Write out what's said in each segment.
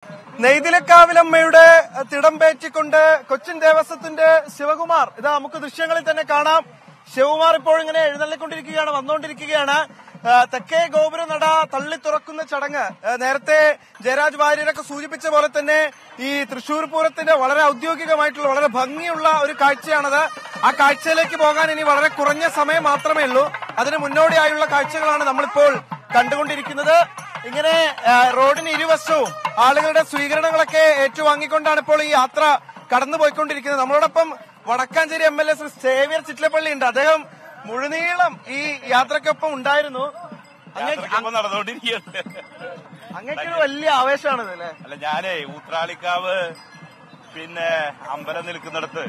നെയ്തിലക്കാവിലമ്മയുടെ തിടമ്പേറ്റിക്കൊണ്ട് കൊച്ചിൻ ദേവസ്വത്തിന്റെ ശിവകുമാർ ഇതാ നമുക്ക് ദൃശ്യങ്ങളിൽ തന്നെ കാണാം ശിവകുമാർ ഇപ്പോൾ ഇങ്ങനെ എഴുന്നള്ളിക്കൊണ്ടിരിക്കുകയാണ് വന്നുകൊണ്ടിരിക്കുകയാണ് ആ, തെക്കേ ഗോപുര നട തള്ളി തുറക്കുന്ന ചടങ്ങ് ആ, നേരത്തെ ജയരാജ് വാര്യരൊക്കെ സൂചിപ്പിച്ച പോലെ തന്നെ ഈ തൃശൂർ പൂരത്തിന്റെ വളരെ ഔദ്യോഗികമായിട്ടുള്ള വളരെ ഭംഗിയുള്ള ഒരു കാഴ്ചയാണത് ആ കാഴ്ചയിലേക്ക് പോകാൻ ഇനി വളരെ കുറഞ്ഞ സമയം മാത്രമേ ഉള്ളൂ അതിന് മുന്നോടിയായുള്ള കാഴ്ചകളാണ് നമ്മളിപ്പോൾ കണ്ടുകൊണ്ടിരിക്കുന്നത് ഇങ്ങനെ ആ, റോഡിന് ഇരുവശവും ആളുകളുടെ സ്വീകരണങ്ങളൊക്കെ ഏറ്റുവാങ്ങിക്കൊണ്ടാണ് ഇപ്പോൾ ഈ യാത്ര കടന്നുപോയിക്കൊണ്ടിരിക്കുന്നത് നമ്മളോടൊപ്പം Vadakkanchery M L A Shri Xavier Chittilappilly ഉണ്ട് അദ്ദേഹം മുഴുനീളം ഈ യാത്രക്കൊപ്പം ഉണ്ടായിരുന്നു അങ്ങേ- യാത്രക്കൊപ്പം നടന്നുകൊണ്ടിരിക്കുകയാണ് അങ്ങേക്കൊരു വലിയ ആവേശമാണിത് അല്ലേ അല്ല ഞാനേ ഊത്രാളിക്കാവ് പിന്നെ അമ്പലം നിൽക്കുന്നിടത്ത്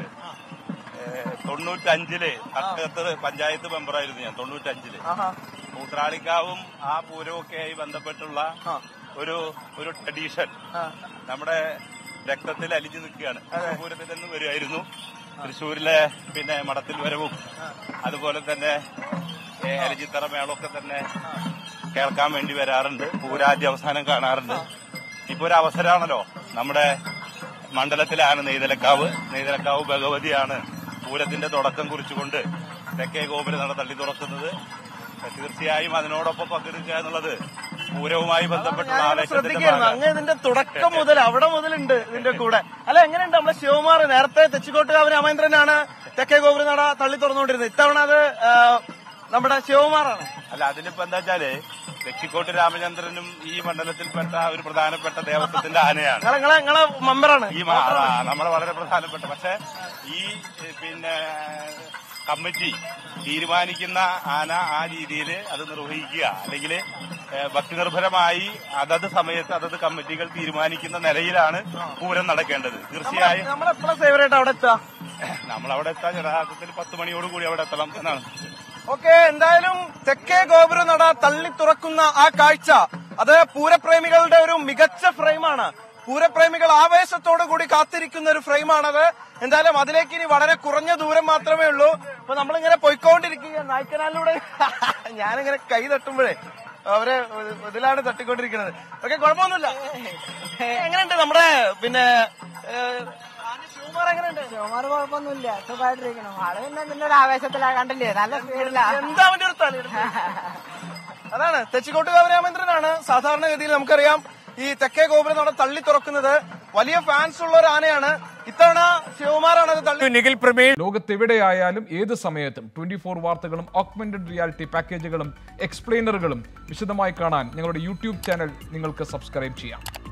ഏഹ്, തൊണ്ണൂറ്റഞ്ചില് തക്കത്ത് പഞ്ചായത്ത് മെമ്പറായിരുന്നു ഞാൻ തൊണ്ണൂറ്റഞ്ചില് ആഹാ ഊത്രാളിക്കാവും ആ പൂരവും ഒക്കെ ആയി ബന്ധപ്പെട്ടുള്ള ആ. ഒരു ഒരു ട്രഡീഷൻ ആ. നമ്മുടെ രക്തത്തിൽ അലിഞ്ഞു നിൽക്കുകയാണ് പൂരത്തിൽ നിന്ന് വരുമായിരുന്നു തൃശ്ശൂരിലെ പിന്നെ മടത്തിൽ വരവും അതുപോലെ തന്നെ ഏഹ്, അരിജിത്തറ മേളമൊക്കെ തന്നെ കേൾക്കാൻ വേണ്ടി വരാറുണ്ട് പൂരാദ്യ അവസാനം കാണാറുണ്ട് ഇപ്പൊ ഒരു അവസരമാണല്ലോ നമ്മുടെ മണ്ഡലത്തിലാണ് നെയ്തലക്കാവ് നെയ്തലക്കാവ് ഭഗവതിയാണ് പൂരത്തിന്റെ തുടക്കം കുറിച്ചുകൊണ്ട് തെക്കേ ഗോപുരം നട തള്ളി തുറക്കുന്നത് തീർച്ചയായും അതിനോടൊപ്പം പങ്കെടുക്കുക എന്നുള്ളത് പൂരവുമായി ബന്ധപ്പെട്ടുള്ള ഞാനിങ്ങനെ ആവേശത്തിന്റെ ശ്രദ്ധിക്കുകയായിരുന്നു ഭാഗമാണ്. അങ്ങ് ഇതിന്റെ തുടക്കം മുതൽ അവിടെ മുതലുണ്ട് ഇതിന്റെ കൂടെ അല്ല എങ്ങനെയുണ്ട് നമ്മുടെ ശിവകുമാർ നേരത്തെ തെച്ചിക്കോട്ടുകാവ് രാമേന്ദ്രനാണ് തെക്കേ ഗോപുരനട തള്ളി തുറന്നുകൊണ്ടിരുന്നത് ഇത്തവണ അത് ആ, നമ്മുടെ ശിവകുമാറാണ് അല്ല അതിനിപ്പോ എന്താ വെച്ചാല് തെച്ചിക്കോട്ട് രാമചന്ദ്രനും ഈ മണ്ഡലത്തിൽപ്പെട്ട ഒരു പ്രധാനപ്പെട്ട ദേവസ്വത്തിന്റെ ആനയാണ് നിങ്ങളെ നിങ്ങളെ നിങ്ങളെ മെമ്പറാണ് ഈ മാ- ആ, നമ്മളെ വളരെ പ്രധാനപ്പെട്ട പക്ഷെ ഈ ഏ, പിന്നെ കമ്മിറ്റി തീരുമാനിക്കുന്ന ആന ആ രീതിയിൽ അത് നിർവഹിക്കുക അല്ലെങ്കിൽ ഭക്തി നിർഭരമായി അതത് സമയത്ത് അതത് കമ്മിറ്റികൾ തീരുമാനിക്കുന്ന നിലയിലാണ് പൂരം നടക്കേണ്ടത് തീർച്ചയായും നമ്മളെപ്പോഴാ സേവറായിട്ട് അവിടെ എത്തുക നമ്മൾ അവിടെ എത്താൻ യഥാർത്ഥത്തിൽ പത്ത് മണിയോടുകൂടി അവിടെ എത്തണം എന്നാണ് ഓക്കെ എന്തായാലും തെക്കേ ഗോപുര നട തള്ളി തുറക്കുന്ന ആ കാഴ്ച അത് പൂരപ്രേമികളുടെ ഒരു മികച്ച ഫ്രെയിമാണ് പൂരപ്രേമികൾ ആവേശത്തോടു കൂടി കാത്തിരിക്കുന്ന ഒരു ഫ്രെയിമാണത് എന്തായാലും അതിലേക്ക് ഇനി വളരെ കുറഞ്ഞ ദൂരം മാത്രമേ ഉള്ളൂ അപ്പൊ നമ്മളിങ്ങനെ പൊയ്ക്കൊണ്ടിരിക്കുക നായ്ക്കനാലിലൂടെ ഞാനിങ്ങനെ കൈ തട്ടുമ്പോഴേ അവരെ ഇതിലാണ് തട്ടിക്കൊണ്ടിരിക്കുന്നത് ഓക്കെ കുഴപ്പമൊന്നുമില്ല എങ്ങനെയുണ്ട് നമ്മുടെ പിന്നെ ഏഹ്, ആന ശിവകുമാർ എങ്ങനെയുണ്ട് ശിവമാർ കുഴപ്പമൊന്നുമില്ല സുഖമായിട്ടിരിക്കണം ആള് പിന്നെ പിന്നെ ഒരു ആവേശത്തിലാ കണ്ടില്ലേ നല്ല സ്പീഡിലാ എന്താ അവന്റെ ഒരു തലയെടുപ്പ് അതാണ് തെച്ചിക്കോട്ടുകാവ് രാമേന്ദ്രനാണ് സാധാരണഗതിയിൽ നമുക്കറിയാം ഈ തെക്കേ ഗോപുരം അവിടെ തള്ളി തുറക്കുന്നത് വലിയ ഫാൻസ് ഉള്ള ഒരു ആനയാണ് ഇത്തവണ ശിവകുമാറാണ് അത് തള്ളി നിഖിൽ പ്രമേഷ് ലോകത്തെവിടെയായാലും ഏത് സമയത്തും ട്വന്റി ഫോർ വാർത്തകളും ഓഗ്മെന്റഡ് റിയാലിറ്റി പാക്കേജുകളും എക്സ്പ്ലെയിനറുകളും വിശദമായി കാണാൻ ഞങ്ങളുടെ യൂട്യൂബ് ചാനൽ നിങ്ങൾക്ക് സബ്സ്ക്രൈബ് ചെയ്യാം